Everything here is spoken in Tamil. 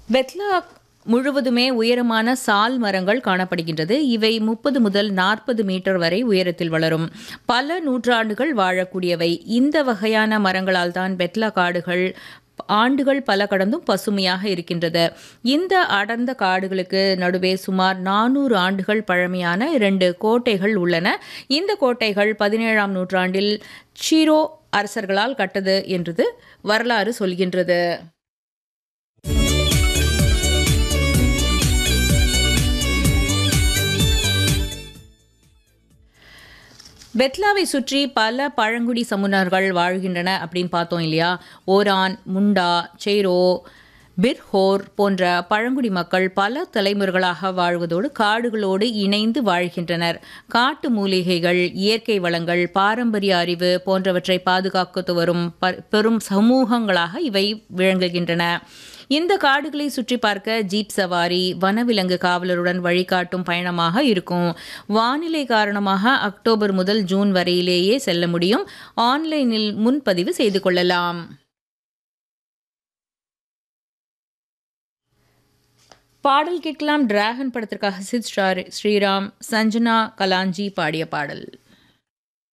பெத்லா முழுவதுமே உயரமான சால் மரங்கள் காணப்படுகின்றது இவை முப்பது முதல் நாற்பது மீட்டர் வரை உயரத்தில் வளரும் பல நூற்றாண்டுகள் வாழக்கூடியவை இந்த வகையான மரங்களால் தான் பெத்லா காடுகள் ஆண்டுகள் பல கடந்தும் பசுமையாக இருக்கின்றது இந்த அடர்ந்த காடுகளுக்கு நடுவே சுமார் நானூறு ஆண்டுகள் பழமையான இரண்டு கோட்டைகள் உள்ளன இந்த கோட்டைகள் பதினேழாம் நூற்றாண்டில் சீரோ அரசர்களால் கட்டது என்றது வரலாறு சொல்கின்றது பெத்லாவை சுற்றி பல பழங்குடி சமூகங்கள் வாழ்கின்றன அப்படின்னு பார்த்தோம் இல்லையா ஓரான் முண்டா செய்ரோ பிர்ஹோர் போன்ற பழங்குடி மக்கள் பல தலைமுறைகளாக வாழ்வதோடு காடுகளோடு இணைந்து வாழ்கின்றனர் காட்டு மூலிகைகள் இயற்கை வளங்கள் பாரம்பரிய அறிவு போன்றவற்றை பாதுகாத்து வரும் பெரும் சமூகங்களாக இவை விளங்குகின்றன இந்த காடுகளை சுற்றி பார்க்க ஜீப் சவாரி வனவிலங்கு காவலருடன் வழிகாட்டும் பயணமாக இருக்கும் வானிலை காரணமாக அக்டோபர் முதல் ஜூன் வரையிலேயே செல்ல முடியும் ஆன்லைனில் முன்பதிவு செய்து கொள்ளலாம் பாடல் கேட்கலாம் டிராகன் படத்திற்காக சித் ஸ்ரீராம் சஞ்சனா கலாஞ்சி பாடிய பாடல்